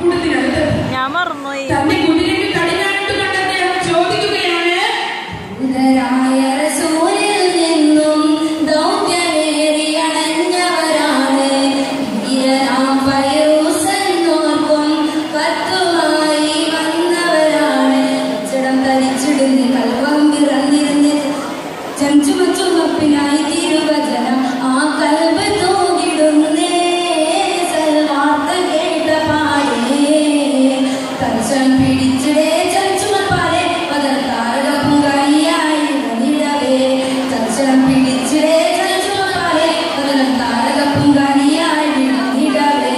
കൂട്ടത്തിനടുത്തെത്തി ഞാൻ മറന്നുപോയി തന്റെ കുതിരയ്ക്ക് കടിഞ്ഞാണിട്ട് കണ്ട് അദ്ദേഹം ചോദിക്കുകയാണ് ഉദരായ റസൂലിൽ നിന്നും ദൗത്യമേറി അണഞ്ഞവരാണ് വീരനാം ഫൈറൂസെന്നോർക്കും കത്തുമായി വന്നവരാണ് അച്ചടം തരിച്ചിടുന്ന് കൽവം പിറന്നിരുന്ന് ചഞ്ചുമച്ചുമപ്പിനായി തിരുവചനം ആ കൽബ് തൂകിടുന്നേ സൽവാർത്ത കേട്ട പാടേ തൽസം പിടിച്ചിടേ ചഞ്ചുമപ്പാലെ പതർത്താരകം കൈയായി വന്നിടവേ തൽസം പിടിച്ചിടേ ചഞ്ചുമപ്പാലെ പതർത്താരകം കൈയായി വിടന്നിടവേ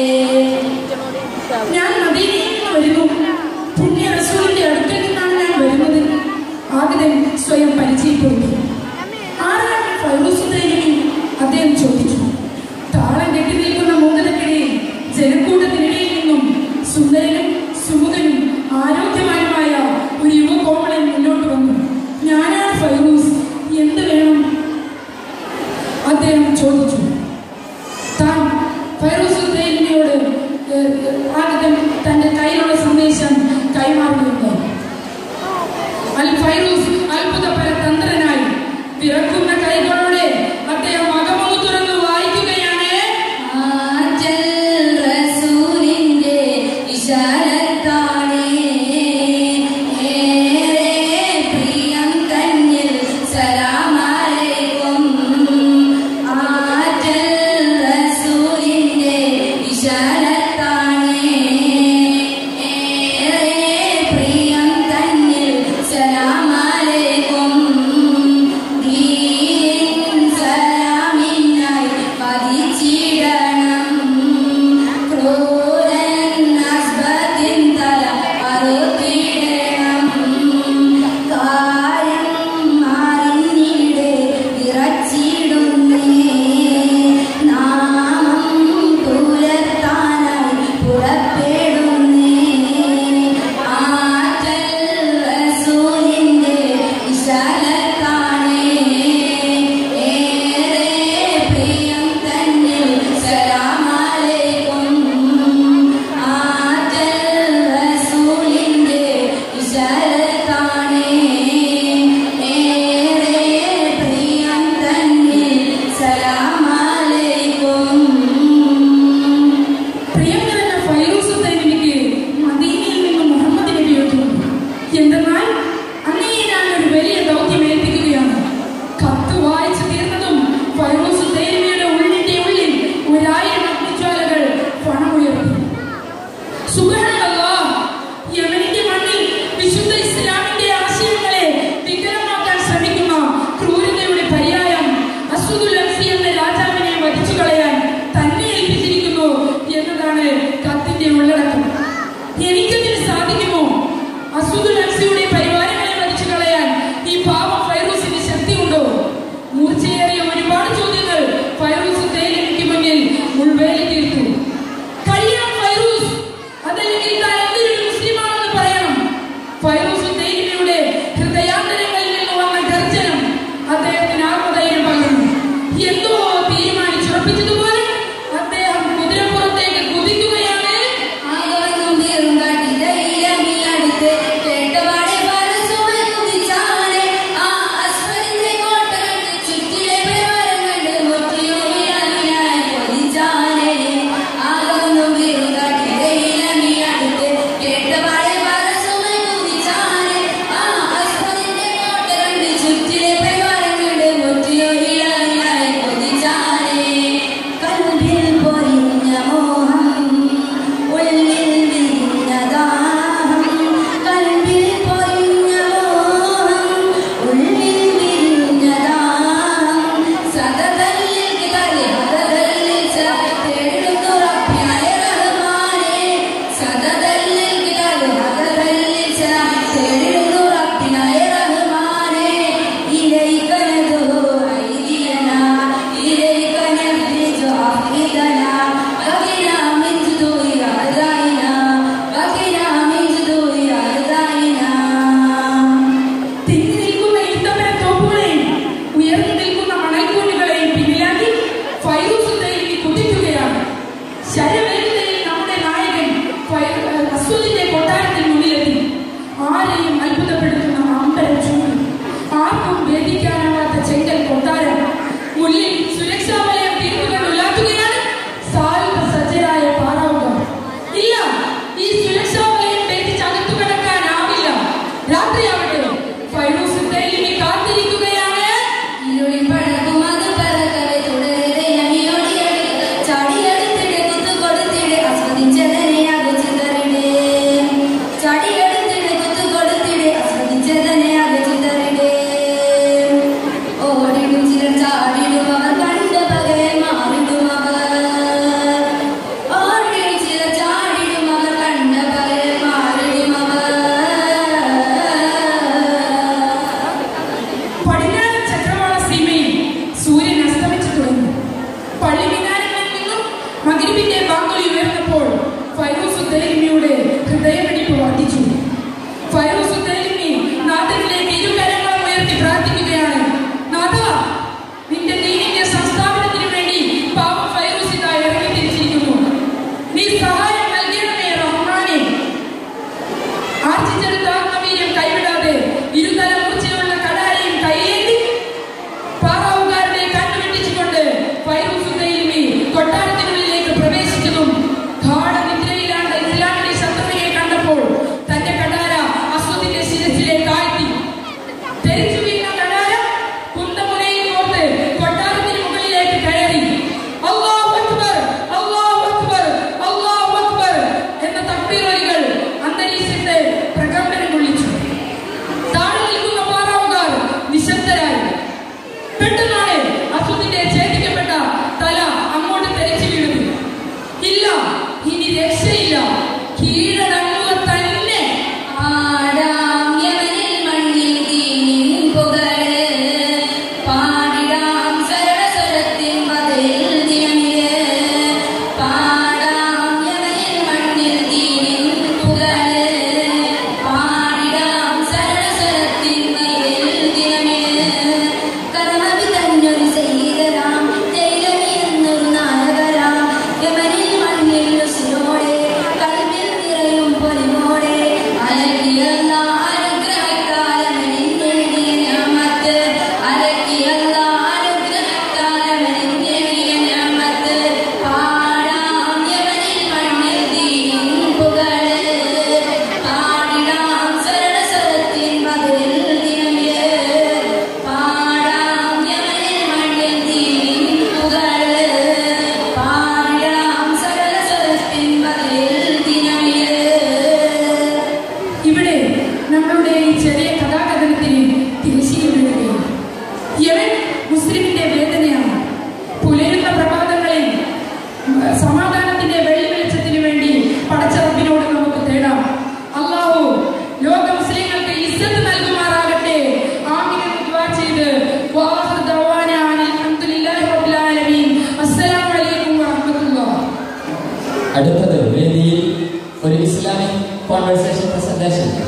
ഞാൻ മദീനയിൽ നിന്ന് വരുന്നു പുണ്യ റസൂലിന്റെ അടുക്കൽ നിന്നാണ് ഞാൻ വരുന്നത് ആഗതൻ സ്വയം പരിചയപ്പെടുത്തി ആരാണ് ഫൈറൂസുദ്ദീനി അദ്ദേഹം ചോദിച്ചു താളം കെട്ടി നിൽക്കുന്ന മൂകതക്കിടയിൽ ജനക്കൂട്ടത്തിനിടയിൽ നിന്നും സുന്ദരനും സുമുഖനും ആരോഗ്യവാനുമായ ഒരു യുവകോമളൻ മുന്നോട്ട് വന്നു ഞാനാണ് ഫൈറൂസ് എന്ത് വേണം അദ്ദേഹം ചോദിച്ചു താൻ ഫൈറൂസുദ്ദീനിയോട് ആദ്യം തന്റെ കയ്യിലുള്ള സന്ദേശം കൈമാറുകയുണ്ടായി അൽ ഫൈറൂസ് അത്ഭുതപര തന്ത്രനായി വിറക്കുന്ന കൈകളോടെ അദ്ദേഹം മകമൊന്ന് തുറന്ന് വായിക്കുകയാണ് ആറ്റൽ റസൂലിന്റെ ഇശാരത്താണേ ഏറെ പ്രിയം തന്നിൽ സലാമലൈക്കും ആറ്റൽ റസൂലിന്റെ ഇശാരത്താണേ ഏറെ പ്രിയം തന്നിൽ സലാമലൈക്കും ദീൻ സലാമിനായി പതിച്ചിടണം ക്രൂരൻ അസ്ബത്തിൻ തല അറുത്തിടണം കാര്യം അറിഞ്ഞിടെ വിറച്ചിടുന്നേ നാമം പുലർത്താനായി പുറപ്പെടുന്നേ ആറ്റൽ റസൂലിന്റെ വിശാലത്താണേ ഏറെ പ്രിയം തന്നിൽ സലാമലൈക്കും ആറ്റൽ റസൂലിന്റെ വിശാലത്താണേ ഏറെ പ്രിയം തന്നിൽ സലാമലൈക്കും പ്രിയം നിറഞ്ഞ ഫൈറൂസുദ്ദീനിക്ക് മദീനയിൽ നിന്ന് മുഹമ്മദ് നബി എത്തുന്നു എന്തെന്നാൽ അങ്ങേ ഞാൻ ഒരു വലിയ ദൗത്യം ഏൽപ്പിക്കുകയാണ് കത്ത് വായിച്ചു തീർന്നതും ഫൈറൂസുദ്ദീനിയുടെ ഉള്ളിന്റെ ഉള്ളിൽ ഒരായിരം അഗ്നിജ്വാലകൾ പണമുയർത്തി സുബ്ഹാനല്ലാഹ് യമനിന്റെ മണ്ണിൽ വിശുദ്ധ ഇസ്ലാമിന്റെ ആശയങ്ങളെ വികലമാക്കാൻ ശ്രമിക്കുന്ന ക്രൂരതയുടെ പര്യായം അസുദുൽ അൻസി എന്ന രാജാവിനെ വധിച്ചു കളയാൻ തന്നെ ഏൽപ്പിച്ചിരിക്കുന്നു എന്നതാണ് കത്തിന്റെ ഉള്ളടക്കം എനിക്കതിന് സാധിക്കുമോ അസുദുൽ അൻസിയുടെ പരിവാരങ്ങളെ വധിച്ചു കളയാൻ ഈ പാവം ഫൈറൂസിന് ശക്തിയുണ്ടോ മൂർച്ചയേറിയ ഒരുപാട് ചോദ്യങ്ങൾ ഫൈറൂസ് തേലിക്ക് മുന്നിൽ മുൾവേലി തീർത്തു കഴിയാം ഫൈറൂസ് അതല്ലെങ്കിൽ താൻ എന്തൊരു മുസ്ലിമാണെന്ന് പറയണം ഫൈറൂസ് തേലിമയുടെ ഹൃദയാന്തരങ്ങളിൽ നിന്ന് വന്ന ഗർജനം അദ്ദേഹത്തിന് ആത്മധൈര്യം പകർന്നു എന്തോ തീരുമാനിച്ചുറപ്പിച്ചതുപോലെ അദ്ദേഹം കുതിരപ്പുറത്തേക്ക് കുതിക്കുകയാണ് ആകവനും വീറും കാട്ടി ധൈര്യം ഈ അടുത്ത് കേട്ടപാടെ ആരെയും അത്ഭുതപ്പെടുത്തുന്ന അമ്പരം ചൂട് ആർക്കും വേദിക്കാനാവാത്ത ചെങ്കൽ കൊട്ടാരം മുന്നിൽ സുരക്ഷാ വലയം തീർത്തുകൊണ്ട് ഉലാത്തുകയാണ് സായുധ സജ്ജരായ പാറാവുക ഇല്ല ഈ സുരക്ഷാ വലയം ഭേദിച്ച് അകത്തു കിടക്കാനാവില്ല രാത്രിയാവട്ടെ ഫൈറൂസ് തേലിനെ കാത്തിരിക്കുകയാണ് ഇരുളിൽ പഴകുമത് പറക്കവെ തുടരെ നമിയോടിയടി ചാടിയെടുത്തിടെ കുത്തു കൊടുത്തിടെ ആസ്വദിച്ചതനെ അത് ചിതറിടെ ചാടിയെടുത്തിടെ കുത്തു കൊടുത്തിടെ ആസ്വദിച്ചതനെ അത് ചിതറിടെ ഓടിടും ചിലർ ചാടിടും അവർ കണ്ട പകയെ മാറിടും അവർ ഓടിടും ചിലർ ചാടിടും അവർ കണ്ട പകയെ മാറിടും അവർ പടിഞ്ഞാറ് ചക്രവാള സീമയിൽ സൂര്യൻ അസ്തമിച്ചു തുടങ്ങി പള്ളി മിനാരങ്ങളിൽ നിന്നും മകരിബിന്റെ വാങ്കുലി ഉയർന്നപ്പോൾ ഫൈറൂസ് തേലിമിയുടെ ഹൃദയമിടിപ്പ് വർദ്ധിച്ചു ഫൈറൂസ് തേലിമി നാഥനിലേക്ക് ഇരുകരങ്ങളും ഉയർത്തി പ്രാർത്ഥിക്കുകയാണ് നാഥ നിന്റെ ദീനിന്റെ സംസ്ഥാപനത്തിനു വേണ്ടി പാവം ഫൈറൂസ് ഇതാ ഇറങ്ങി തിരിച്ചിരിക്കുന്നു നീ സഹായം നൽകണമേ റഹ്മാനെ ആർജിച്ചെടുത്ത ആത്മവീര്യം കൈവിടാതെ ഇരുതല മൂർച്ചയുള്ള കടാരയും കൈയേന്തി പാറാവുകാരുടെ കണ്ണുവെട്ടിച്ചുകൊണ്ട് ഫൈറൂസുദ്ദീനി കൊട്ടാരത്തിനുള്ളിലേക്ക് പ്രവേശിച്ചതും ഗാഠനിദ്രയിലാണ് ഇസ്ലാമിന്റെ ശത്രുവിനെ കണ്ടപ്പോൾ തന്റെ കടാര അസ്വദിന്റെ ശിരസിലേക്ക് ആഴ്ത്തി തെരിച്ചു വീണ കടാര കുന്തമുനയിൽ കോർത്ത് കൊട്ടാരത്തിന് മുകളിലേക്ക് കയറി അല്ലാഹു അക്ബർ അല്ലാഹു അക്ബർ അല്ലാഹു അക്ബർ എന്ന തക്ബീറുകൾ അന്തരീക്ഷത്തെ പ്രകമ്പനം കൊള്ളിച്ചു താഴെ നിൽക്കുന്ന പാറാവുകാർ നിശബ്ദരായി പെട്ടെന്നാണ് അസുദിന്റെ ഛേദിക്കപ്പെട്ട തല അങ്ങോട്ട് തെരച്ചു വീണത് ഇല്ല ഇനി രക്ഷയില്ല കീഴടങ്ങുക തന്നെ ആടാം യമനിൽ മണ്ണിൽ തീനിൻ പുകഴ് പാടിടാം സരളസ്വരത്തിൻ ബദലിൽ ദിനമില് പാടാം യമനിൽ മണ്ണിൽ തീനിൻ പുകഴ് പാടിടാം സരളസ്വരത്തിൻ ബദലിൽ ദിനമില് കർമ്മവി തന്നൊരു സൈനികരാം തൈലമി എന്നൊരു നായകരാം യമനിൽ മണ്ണിൽ ഉസിരോടെ കൽവിൽ നിറയും പൊലിമോടെ അലക്കിയല്ല അനുഗ്രഹക്കാലമനിൻ നേടിയ ഞാമത്ത് അലക്കിയല്ല അനുഗ്രഹക്കാലമനിൻ നേടിയ ഞാമത്ത് പാടാം യമനിൽ മണ്ണിൽ ദീനിൻ പുകഴ് പാടിടാം സരളസ്വരത്തിൻ ബദലിൽ ദിനമില് പാടാം യമനിൽ മണ്ണിൽ ദീനിൻ പുകഴ് പാടിടാം സരളസ്വരത്തിൻ ബദലിൽ ദിനമില് ഇവിടെ നമ്മളുടെ ഈ ചെറിയ കഥാകഥനത്തിന് തിരിശീലി വീഴുകയാണ് യമൻ മുസ്ലിമിന്റെ വേദനയാണ് പുലരുന്ന പ്രഭാതങ്ങളിൽ ഉം, സമാധാനത്തിന്റെ വെള്ളി വെളിച്ചത്തിന് വേണ്ടി പടച്ചറപ്പിനോട് നമുക്ക് തേടാം അള്ളാഹു ലോക മുസ്ലിങ്ങൾക്ക് ഇസ്സത്ത് നൽകുമാറാകട്ടെ ആമീൻ എന്ന് ദുആ ചെയ്ത് വാഹിർ ദഅവാന അനിൽ ഹംദുലില്ലാഹി റബ്ബിൽ ആലമീൻ അസ്സലാമു അലൈക്കും വറഹ്മത്തുള്ളാഹി അടുത്തത് വേദിയിൽ ഒരു ഇസ്ലാമിക് കോൺവെർസേഷൻ പ്രസന്റേഷൻ